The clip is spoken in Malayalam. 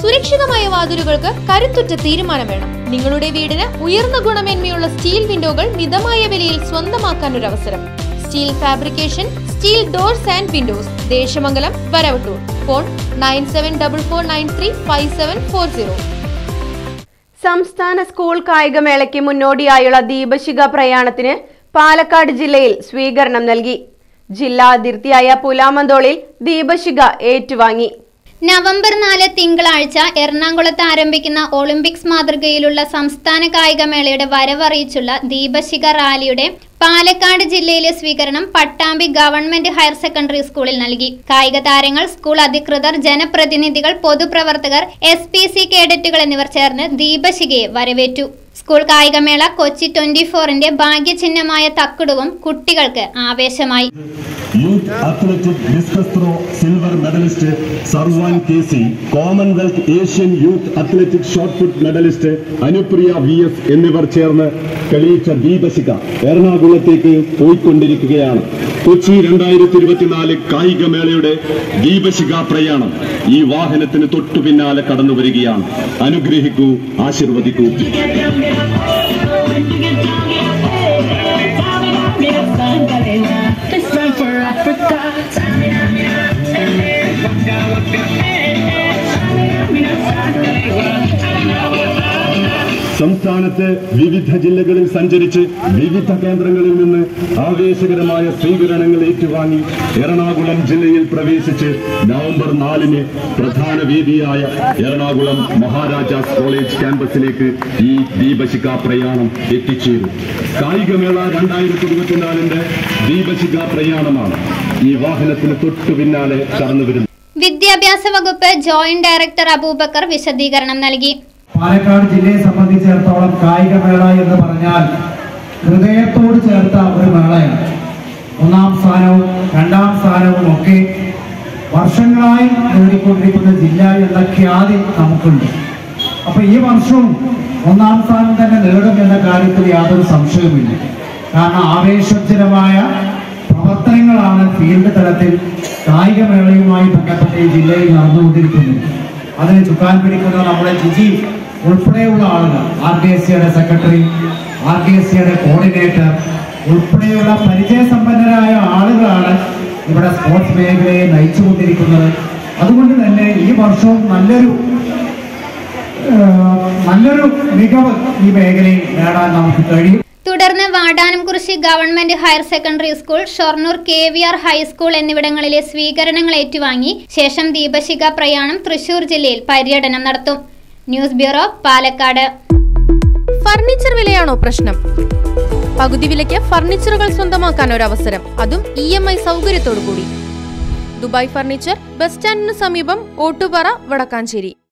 സുരക്ഷിതമായ വാതിലുകൾക്ക് കരുത്തുറ്റ തീരുമാനം വേണം നിങ്ങളുടെ വീടിന് ഉയർന്ന ഗുണമേന്മയുള്ള സ്റ്റീൽ വിൻഡോകൾ മിതമായ വിലയിൽ സ്വന്തമാക്കാൻ ഒരു അവസരം steel fabrication steel doors and windows Desamangalam Varavattoor phone nine seven double four nine three five seven four zero സംസ്ഥാന സ്കൂൾ കായികമേളയ്ക്ക് മുന്നോടിയായുള്ള ദീപശിഖ പ്രയാണത്തിന് പാലക്കാട് ജില്ലയിൽ സ്വീകരണം നൽകി ജില്ലാ അതിർത്തിയായ പുലാമന്തോളിൽ ദീപശിഖ ഏറ്റുവാങ്ങി നവംബർ നാല് തിങ്കളാഴ്ച എറണാകുളത്ത് ആരംഭിക്കുന്ന ഒളിമ്പിക്സ് മാതൃകയിലുള്ള സംസ്ഥാന കായികമേളയുടെ വരവറിയിച്ചുള്ള ദീപശിഖ റാലിയുടെ പാലക്കാട് ജില്ലയിലെ സ്വീകരണം പട്ടാമ്പി ഗവൺമെന്റ് ഹയർ സെക്കൻഡറി സ്കൂളിൽ നൽകി കായിക താരങ്ങൾ സ്കൂൾ അധികൃതർ ജനപ്രതിനിധികൾ പൊതുപ്രവർത്തകർ എസ് പി സി കേഡറ്റുകൾ എന്നിവർ ചേർന്ന് ദീപശിഖയെ വരവേറ്റു സ്കൂൾ കായികമേള കൊച്ചി ട്വന്റി ഫോറിന്റെ ഭാഗ്യചിഹ്നമായ തക്കുടുവും കുട്ടികൾക്ക് ആവേശമായി youth athletic discus throw silver medallist Sarvan K C Commonwealth Asian youth athletic shot put medallist Anupriya V S എന്നിവർ ചേർന്ന് തെളിയിച്ച ദീപശിഖ എറണാകുളത്തേക്ക് പോയിക്കൊണ്ടിരിക്കുകയാണ് കൊച്ചി രണ്ടായിരത്തി ഇരുപത്തിനാല് കായികമേളയുടെ ദീപശിഖ പ്രയാണം ഈ വാഹനത്തിന് തൊട്ടു പിന്നാലെ കടന്നു വരികയാണ് അനുഗ്രഹിക്കൂ ആശീർവദിക്കൂ This one for Africa. സംസ്ഥാനത്തെ വിവിധ ജില്ലകളിൽ സഞ്ചരിച്ച് വിവിധ കേന്ദ്രങ്ങളിൽ നിന്ന് ആവേശകരമായ സ്വീകരണങ്ങൾ ഏറ്റുവാങ്ങി എറണാകുളം ജില്ലയിൽ പ്രവേശിച്ച് നവംബർ നാലിന് പ്രധാന വേദിയായ എറണാകുളം മഹാരാജാസ് കോളേജ് ക്യാമ്പസിലേക്ക് ഈ ദീപശിഖ പ്രയാണം എത്തിച്ചേരും കായികമേള രണ്ടായിരത്തി ഇരുപത്തിനാലിന്റെ ദീപശിഖ പ്രയാണമാണ് ഈ വാഹനത്തിന് തൊട്ടു പിന്നാലെ കടന്നു വരുന്നത് വിദ്യാഭ്യാസ വകുപ്പ് ജോയിന്റ് ഡയറക്ടർ അബൂബക്കർ വിശദീകരണം നൽകി പാലക്കാട് ജില്ലയെ സംബന്ധിച്ചിടത്തോളം കായികമേള എന്ന് പറഞ്ഞാൽ ഹൃദയത്തോട് ചേർത്ത ഒരു മേളയാണ് ഒന്നാം സ്ഥാനവും രണ്ടാം സ്ഥാനവും ഒക്കെ വർഷങ്ങളായി നേടിക്കൊണ്ടിരിക്കുന്ന ജില്ല എന്ന ഖ്യാതി നമുക്കുണ്ട് അപ്പൊ ഈ വർഷവും ഒന്നാം സ്ഥാനം തന്നെ നേടും എന്ന കാര്യത്തിൽ യാതൊരു സംശയവുമില്ല കാരണം ആവേശോജ്ജലമായ പ്രവർത്തനങ്ങളാണ് ഫീൽഡ് തലത്തിൽ കായികമേളയുമായി ബന്ധപ്പെട്ട് ഈ ജില്ലയിൽ നടന്നുകൊണ്ടിരിക്കുന്നത് അതിന് ചുക്കാൻ പിടിക്കുന്ന നമ്മുടെ ജിജി ഉൾപ്പെടെയുള്ള ആളുകൾ ആർ കെ എസ് സിയുടെ സെക്രട്ടറി ആർ കെ എസ് സിയുടെ കോർഡിനേറ്റർ ഉൾപ്പെടെയുള്ള പരിചയസമ്പന്നരായ ആളുകളാണ് ഇവിടെ സ്പോർട്സ് മേഖലയെ നയിച്ചുകൊണ്ടിരിക്കുന്നത് അതുകൊണ്ട് തന്നെ ഈ വർഷവും നല്ലൊരു ഏഹ്, നല്ലൊരു മികവ് ഈ മേഖലയിൽ നേടാൻ നമുക്ക് കഴിയും തുടർന്ന് Vadanamkurissi government higher secondary school Shoranur K V R high school എന്നിവിടങ്ങളിലെ സ്വീകരണങ്ങൾ ഏറ്റുവാങ്ങി ശേഷം ദീപശിഖ പ്രയാണം തൃശൂർ ജില്ലയിൽ പര്യടനം നടത്തും ന്യൂസ് ബ്യൂറോ പാലക്കാട് ഫർണിച്ചർ വിലയാണോ പ്രശ്നം പകുതി വിലയ്ക്ക് ഫർണിച്ചറുകൾ സ്വന്തമാക്കാൻ ഒരു അവസരം അതും ഇ എം ഐ സൗകര്യത്തോടു കൂടി ദുബായ് ഫർണിച്ചർ ബസ് സ്റ്റാൻഡിന് സമീപം ഓട്ടുപാറ വടക്കാഞ്ചേരി